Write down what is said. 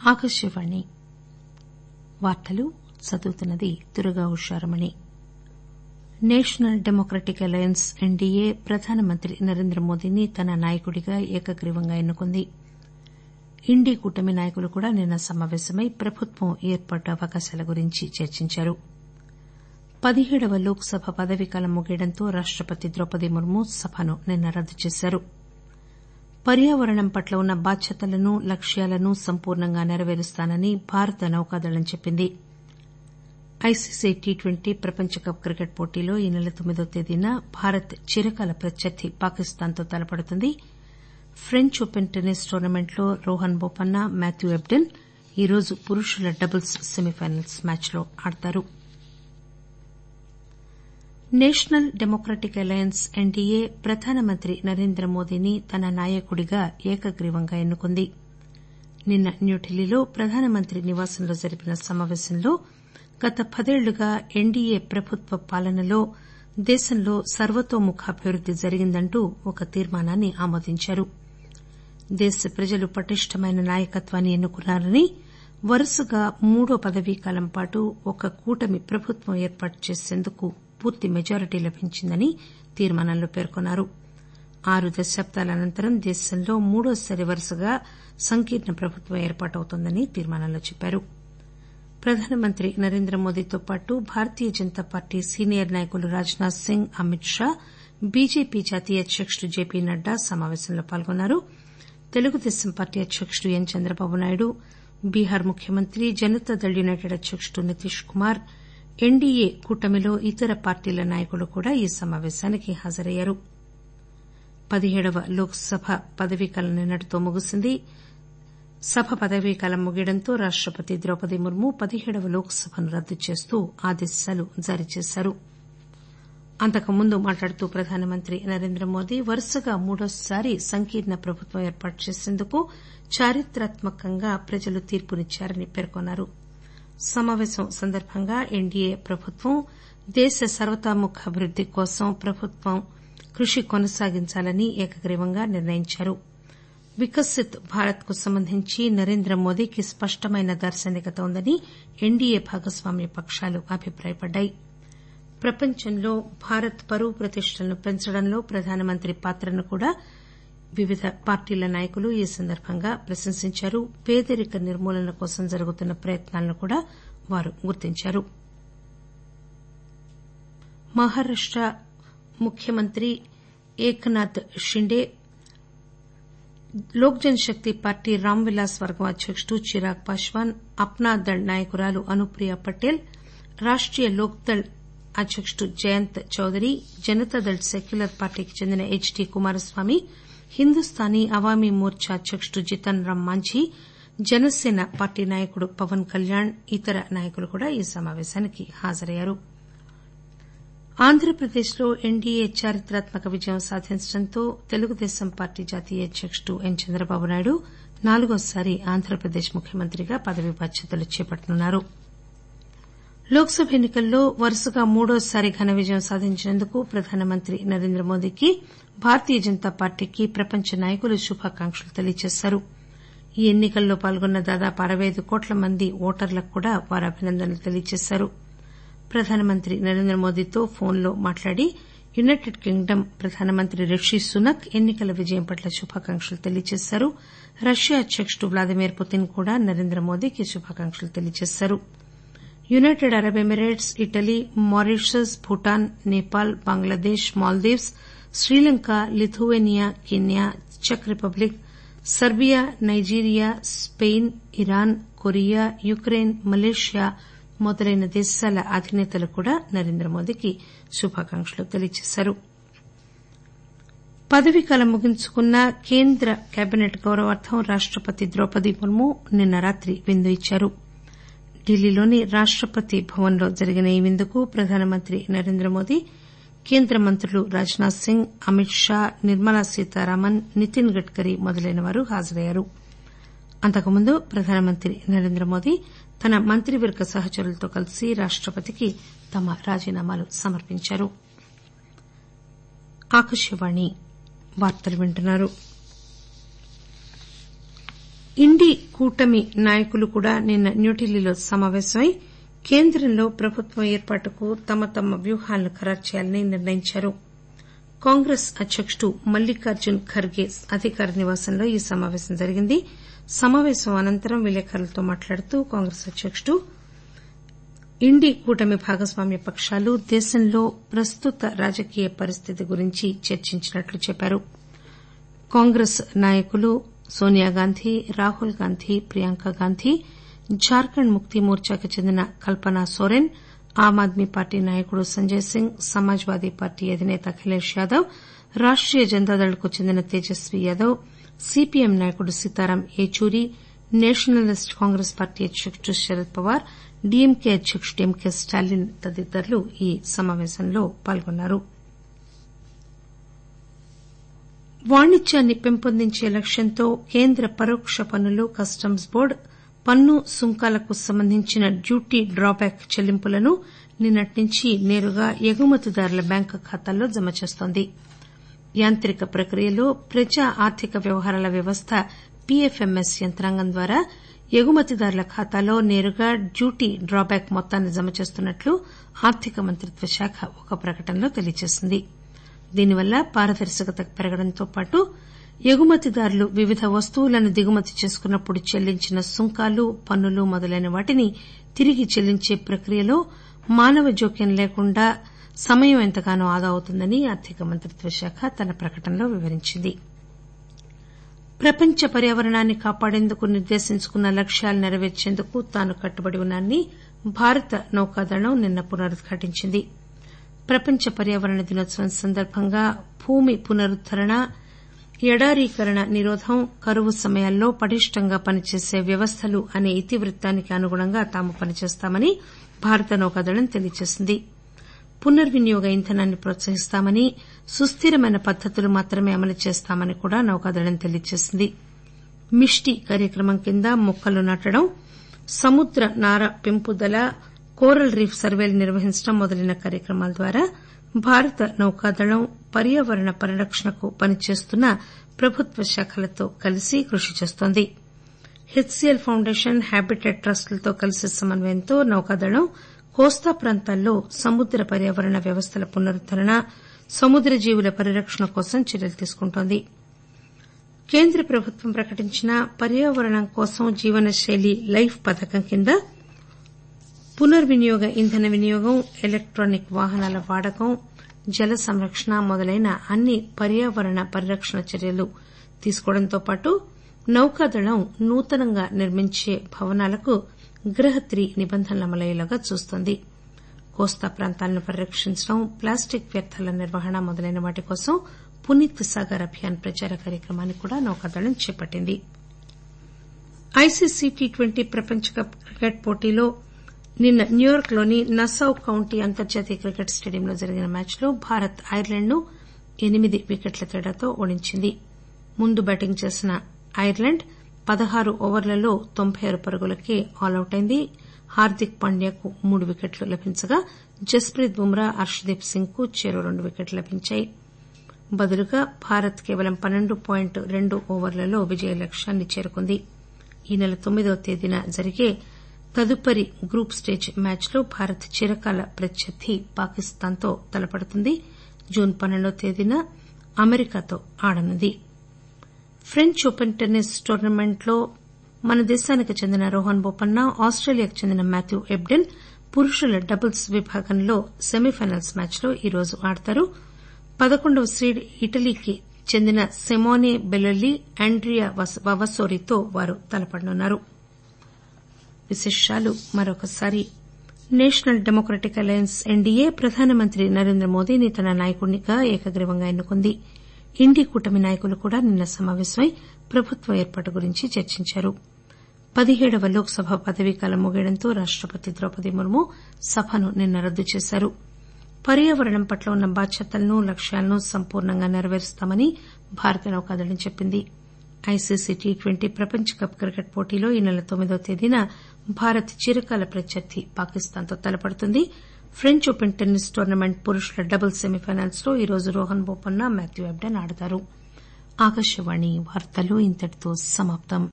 ఆకాశవాణి వార్తలు చదువుతున్నది Durga Usharamani national democratic alliance NDA ప్రధానమంత్రి నరేంద్రమోదీని తన నాయకుడిగా ఏకగ్రీవంగా ఎన్నుకుంది ఇండీ కూటమి నాయకులు కూడా నిన్న సమాపేశమై ప్రభుత్వం ఏర్పాటు అవకాశాల గురించి చర్చించారు పదిహేడవ లోక్ సభ పదవీకాలం ముగియడంతో రాష్టపతి ద్రౌపది ముర్ము సభను నిన్న రద్దు చేశారు పర్యావరణం పట్ల ఉన్న బాధ్యతలను లక్ష్యాలను సంపూర్ణంగా నెరవేరుస్తానని భారత నౌకాదళం చెప్పింది ఐసీసీ టీ ట్వంటీ ప్రపంచ కప్ క్రికెట్ పోటీలో ఈ నెల తొమ్మిదవ తేదీన భారత్ చిరకాల ప్రత్యర్థి పాకిస్తాన్తో తలపడుతుంది ఫ్రెంచ్ ఓపెన్ టెన్నిస్ టోర్నమెంట్లో రోహన్ బొపన్నా మాథ్యూ ఎబ్డెన్ ఈరోజు పురుషుల డబుల్స్ సెమీఫైనల్స్ మ్యాచ్లో ఆడతారు నేషనల్ డెమోక్రటిక్ అలయన్స్ ఎన్డీఏ ప్రధానమంత్రి నరేంద్రమోదీని తన నాయకుడిగా ఏకగ్రీవంగా ఎన్నుకుంది నిన్న న్యూఢిల్లీలో ప్రధానమంత్రి నివాసంలో జరిపిన సమాపేశంలో గత పదేళ్లుగా ఎన్డీఏ ప్రభుత్వ పాలనలో దేశంలో సర్వతోముఖాభివృద్ది జరిగిందంటూ ఒక తీర్మానాన్ని ఆమోదించారు దేశ ప్రజలు పటిష్టమైన నాయకత్వాన్ని ఎన్నుకున్నారని వరుసగా మూడో పదవీకాలం పాటు ఒక కూటమి ప్రభుత్వం ఏర్పాటు చేసేందుకు పూర్తి మెజారిటీ లభించిందని తీర్మానంలో పేర్కొన్నారు ఆరు దశాబ్దాల అనంతరం దేశంలో మూడోసారి వరుసగా సంకీర్ణ ప్రభుత్వం ఏర్పాటవుతోందని తీర్మానంలో చెప్పారు ప్రధానమంత్రి నరేంద్రమోదీతో పాటు భారతీయ జనతా పార్టీ సీనియర్ నాయకులు రాజ్నాథ్ సింగ్ అమిత్ షా బీజేపీ జాతీయ అధ్యకుడు జేపీ నడ్డా సమాపేశంలో పాల్గొన్నారు తెలుగుదేశం పార్టీ అధ్యకుడు ఎన్ చంద్రబాబు నాయుడు బీహార్ ముఖ్యమంత్రి జనతాదళ్ యునైటెడ్ అధ్యకుడు నితీష్ కుమార్ ఎన్డీఏ కూటమిలో ఇతర పార్టీల నాయకులు కూడా ఈ సమాపేశానికి హాజరయ్యారు పదిహేడవ లోక్ సభ పదవీకాలం నిన్నటితో ముగిసింది సభ పదవీకాలం ముగియడంతో రాష్టపతి ద్రౌపది ముర్ము పదిహేడవ లోక్ సభను రద్దు చేస్తూ ఆదేశాలు జారీ చేశారు అంతకుముందు మాట్లాడుతూ ప్రధానమంత్రి నరేంద్రమోదీ వరుసగా మూడోసారి సంకీర్ణ ప్రభుత్వం ఏర్పాటు చేసేందుకు చారిత్రాత్మకంగా ప్రజలు తీర్పునిచ్చారని పేర్కొన్నారు సమాపేశం సందర్భంగా ఎన్డీఏ ప్రభుత్వం దేశ సర్వతోముఖాభివృద్ది కోసం ప్రభుత్వం కృషి కొనసాగించాలని ఏకగ్రీవంగా నిర్ణయించారు వికసిత్ భారత్ కు సంబంధించి నరేంద్రమోదీకి స్పష్టమైన దార్శనికత ఉందని ఎన్డీఏ భాగస్వామ్య పకాలు అభిప్రాయపడ్డాయి ప్రపంచంలో భారత్ పరువు ప్రతిష్టలను పెంచడంలో ప్రధానమంత్రి పాత్రను కూడా వివిధ పార్టీల నాయకులు ఈ సందర్భంగా ప్రశంసించారు పేదరిక నిర్మూలన కోసం జరుగుతున్న ప్రయత్నాలను కూడా వారు గుర్తించారు మహారాష్ట ముఖ్యమంత్రి ఏక్నాథ్ షిండే లోక్ జన్ శక్తి పార్టీ రామ్ విలాస్ వర్గం అధ్యకుడు చిరాగ్ పాశ్వాన్ అప్నా దళ్ నాయకురాలు అనుప్రియ పటేల్ రాష్టీయ లోక్ దళ్ అధ్యకుడు జయంత్ చౌదరి జనతాదళ్ సెక్యులర్ పార్టీకి చెందిన హెచ్ డి కుమారస్వామి హిందుస్థానీ అవామీ మోర్చా అధ్యకుడు జితన్ రామ్ మాంఝీ జనసేన పార్టీ నాయకుడు పవన్ కళ్యాణ్ ఇతర నాయకులు కూడా ఈ సమాపేశానికి హాజరయ్యారు ఆంధ్రప్రదేశ్లో ఎన్డీఏ చారిత్రాత్మక విజయం సాధించడంతో తెలుగుదేశం పార్టీ జాతీయ అధ్యకుడు ఎన్ చంద్రబాబు నాయుడు నాలుగోసారి ఆంధ్రప్రదేశ్ ముఖ్యమంత్రిగా పదవీ బాధ్యతలు చేపట్టనున్నారు లోక్ సభ ఎన్ని కల్లో వరుసగా మూడోసారి ఘన విజయం సాధించినందుకు ప్రధానమంత్రి నరేంద్రమోదీకి భారతీయ జనతా పార్టీకి ప్రపంచ నాయకులు శుభాకాంక్షలు తెలియజేశారు ఈ ఎన్ని కల్లో పాల్గొన్న దాదాపు అరవై ఐదు కోట్ల మంది ఓటర్లకు కూడా వారు అభినందనలు తెలియజేశారు ప్రధానమంత్రి నరేంద్రమోదీతో ఫోన్లో మాట్లాడి యునైటెడ్ కింగ్డమ్ ప్రధానమంత్రి రిషి సునక్ ఎన్ని కల విజయం పట్ల శుభాకాంక్షలు తెలియజేశారు రష్యా అధ్యకుడు వ్లాదిమిర్ పుతిన్ కూడా నరేంద్రమోదీకి శుభాకాంక్షలు తెలియజేశారు United Arab Emirates Italy Mauritius Bhutan Nepal Bangladesh Maldives Sri Lanka Lithuania Kenya చెక్ Republic Serbia Nigeria Spain Iran Korea Ukraine Malaysia మొదలైన దేశాల అధినేతలు కూడా నరేంద్రమోదీకి శుభాకాంక్షలు తెలియజేశారు పదవీకాలం ముగించుకున్న కేంద్ర కేబినెట్ గౌరవార్ధం రాష్టపతి ద్రౌపది ముర్ము నిన్న రాత్రి విందు ఇచ్చారు ఢిల్లీలోని రాష్టపతి భవన్లో జరిగిన ఈ విందుకు ప్రధానమంత్రి నరేంద్రమోదీ కేంద్ర మంత్రులు రాజ్నాథ్ సింగ్ అమిత్ షా నిర్మలా సీతారామన్ నితిన్ గడ్కరీ మొదలైనవారు హాజరయ్యారు అంతకుముందు ప్రధానమంత్రి నరేంద్రమోదీ తన మంత్రివర్గ సహచరులతో కలిసి రాష్టపతికి తమ రాజీనామాలు సమర్పించారు ఇండీ కూటమి నాయకులు కూడా నిన్న న్యూఢిల్లీలో సమాపేశమై కేంద్రంలో ప్రభుత్వం ఏర్పాటుకు తమ తమ వ్యూహాలను ఖరారు చేయాలని నిర్ణయించారు కాంగ్రెస్ అధ్యకుడు మల్లికార్జున్ ఖర్గే అధికార నివాసంలో ఈ సమాపేశం జరిగింది సమాపేశం అనంతరం విలేకరులతో మాట్లాడుతూ కాంగ్రెస్ అధ్యకుడు ఇండీ కూటమి భాగస్వామ్య పకాలు దేశంలో ప్రస్తుత రాజకీయ పరిస్థితి గురించి చర్చించినట్లు చెప్పారు కాంగ్రెస్ నాయకులు సోనియాగాంధీ రాహుల్ గాంధీ ప్రియాంక గాంధీ జార్ఖండ్ ముక్తి మోర్చాకు చెందిన కల్పనా సోరెన్ ఆమ్ ఆద్మీ పార్టీ నాయకుడు సంజయ్ సింగ్ సమాజ్వాదీ పార్టీ అధినేత అఖిలేష్ యాదవ్ రాష్టీయ జనతాదళ్ కు చెందిన తేజస్వీ యాదవ్ సీపీఎం నాయకుడు Sitaram Yechury nationalist Congress party అధ్యకుడు శరద్ పవార్ డీఎంకే అధ్యకుడు ఎంకే స్టాలిన్ తదితరులు ఈ సమాపేశంలో పాల్గొన్నారు వాణిజ్యాన్ని పెంపొందించే లక్ష్యంతో కేంద్ర పరోక్ష పన్నులు కస్టమ్స్ బోర్డు పన్ను సుంకాలకు సంబంధించిన డ్యూటీ డ్రాబ్యాక్ చెల్లింపులను నిన్నటి నుంచి నేరుగా ఎగుమతిదారుల బ్యాంకు ఖాతాల్లో జమ చేస్తోంది యాంత్రిక ప్రక్రియలో ప్రజా ఆర్థిక వ్యవహారాల వ్యవస్థ పీఎఫ్ఎంఎస్ యంత్రాంగం ద్వారా ఎగుమతిదారుల ఖాతాలో నేరుగా డ్యూటీ డ్రాబ్యాక్ మొత్తాన్ని జమ చేస్తున్నట్లు ఆర్థిక మంత్రిత్వ శాఖ ఒక ప్రకటనలో తెలియజేసింది దీనివల్ల పారదర్శకత పెరగడంతో పాటు ఎగుమతిదారులు వివిధ వస్తువులను దిగుమతి చేసుకున్నప్పుడు చెల్లించిన సుంకాలు పన్నులు మొదలైన వాటిని తిరిగి చెల్లించే ప్రక్రియలో మానవ జోక్యం లేకుండా సమయం ఎంతగానో ఆదా అవుతుందని ఆర్థిక మంత్రిత్వ శాఖ తన ప్రకటనలో వివరించింది ప్రపంచ పర్యావరణాన్ని కాపాడేందుకు నిర్దేశించుకున్న లక్ష్యాలు నెరవేర్చేందుకు తాను కట్టుబడి ఉన్నానని భారత నౌకాదళం నిన్న పునరుద్ఘాటించింది ప్రపంచ పర్యావరణ దినోత్సవం సందర్భంగా భూమి పునరుద్దరణ ఎడారీకరణ నిరోధం కరువు సమయాల్లో పటిష్టంగా పనిచేసే వ్యవస్థలు అనే ఇతివృత్తానికి అనుగుణంగా తాము పనిచేస్తామని భారత నౌకాదళం తెలియజేసింది పునర్వినియోగ ఇంధనాన్ని ప్రోత్సహిస్తామని సుస్దిరమైన పద్దతులు మాత్రమే అమలు చేస్తామని కూడా నౌకాదళం తెలియజేసింది మిష్టి కార్యక్రమం కింద మొక్కలు నాటడం సముద్ర నార పెంపుదల కోరల్ రీఫ్ సర్వేలు నిర్వహించడం మొదలైన కార్యక్రమాల ద్వారా భారత నౌకాదళం పర్యావరణ పరిరక్షణకు పనిచేస్తున్న ప్రభుత్వ శాఖలతో కలిసి కృషి చేస్తోంది హెచ్సీఎల్ ఫౌండేషన్ హ్యాబిటేట్ ట్రస్టులతో కలిసి సమన్వయంతో నౌకాదళం కోస్తా ప్రాంతాల్లో సముద్ర పర్యావరణ వ్యవస్థల పునరుద్దరణ సముద్ర జీవుల పరిరక్షణ కోసం చర్యలు తీసుకుంటోంది కేంద్ర ప్రభుత్వం ప్రకటించిన పర్యావరణం కోసం జీవనశైలి లైఫ్ పథకం కింద పునర్వినియోగ ఇంధన వినియోగం ఎలక్టానిక్ వాహనాల వాడకం జల సంరక్షణ మొదలైన అన్ని పర్యావరణ పరిరక్షణ చర్యలు తీసుకోవడంతో పాటు నౌకాదళం నూతనంగా నిర్మించే భవనాలకు గ్రహత్రి నిబంధనలు అమలయ్యేలాగా చూస్తోంది కోస్తా ప్రాంతాలను పరిరక్షించడం ప్లాస్టిక్ వ్యర్థాల నిర్వహణ మొదలైన వాటి కోసం పునీత్ సాగర్ అభియాన్ ప్రచార కార్యక్రమాన్ని కూడా నౌకాదళం చేపట్టింది ఐసీసీ టీ ట్వంటీ ప్రపంచ కప్ క్రికెట్ పోటీలో నిన్న న్యూయార్క్ లోని నసౌ కౌంటీ అంతర్జాతీయ క్రికెట్ స్టేడియంలో జరిగిన మ్యాచ్లో భారత్ ఐర్లాండ్ ను ఎనిమిది వికెట్ల తేడాతో ఓడించింది ముందు బ్యాటింగ్ చేసిన ఐర్లాండ్ పదహారు ఓవర్లలో తొంభై ఆరు పరుగులకే ఆలౌట్ అయింది హార్దిక్ పాండ్యాకు మూడు వికెట్లు లభించగా జస్ప్రీత్ బుమ్రా హర్షదీప్ సింగ్ కు చెరో రెండు వికెట్లు లభించాయి బదులుగా భారత్ కేవలం పన్నెండు పాయింట్ రెండు ఓవర్లలో విజయ లక్ష్యాన్ని చేరుకుంది ఈ నెల తొమ్మిదవ తేదీన జరిగే తదుపరి గ్రూప్ స్టేజ్ మ్యాచ్లో భారత్ చిరకాల ప్రత్యర్థి పాకిస్తాన్ తో తలపడుతుంది జూన్ పన్నెండవ తేదీన అమెరికాతో ఆడనుంది ఫ్రెంచ్ ఓపెన్ టెన్నిస్ టోర్నమెంట్లో మన దేశానికి చెందిన రోహన్ బొపన్నా ఆస్టేలియాకు చెందిన మాథ్యూ ఎబ్డెన్ పురుషుల డబుల్స్ విభాగంలో సెమీఫైనల్స్ మ్యాచ్లో ఈరోజు ఆడతారు పదకొండవ సీడ్ ఇటలీకి చెందిన సెమోనే బెలొల్లి ఆండ్రియా వవసోరీతో వారు తలపడనున్నారు విశేషాలు మరొకసారి నేషనల్ డెమోక్రటిక్ అలయన్స్ ఎన్డీఏ ప్రధానమంత్రి నరేంద్ర మోదీని తన నాయకుడిగా ఏకగ్రీవంగా ఎన్నుకుంది ఇండీ కూటమి నాయకులు కూడా నిన్న సమాపేశమై ప్రభుత్వ ఏర్పాటు గురించి చర్చించారు పదిహేడవ లోక్ సభ పదవీకాలం ముగియడంతో రాష్టపతి ద్రౌపది ముర్ము సభను నిన్న రద్దు చేశారు పర్యావరణం పట్ల ఉన్న బాధ్యతలను లక్ష్యాలను సంపూర్ణంగా నెరవేరుస్తామని భారత నౌకాదళం చెప్పింది ఐసీసీ టీ ట్వంటీ ప్రపంచ కప్ క్రికెట్ పోటీలో ఈ నెల తొమ్మిదవ తేదీన భారత్ చిరకాల ప్రత్యర్థి పాకిస్తాన్ తో తలపడుతుంది ఫ్రెంచ్ ఓపెన్ టెన్నిస్ టోర్నమెంట్ పురుషుల డబుల్స్ సెమీఫైనల్స్ లో ఈరోజు రోహన్ బొపన్నా మాథ్యూ ఎబ్డెన్ ఆడతారు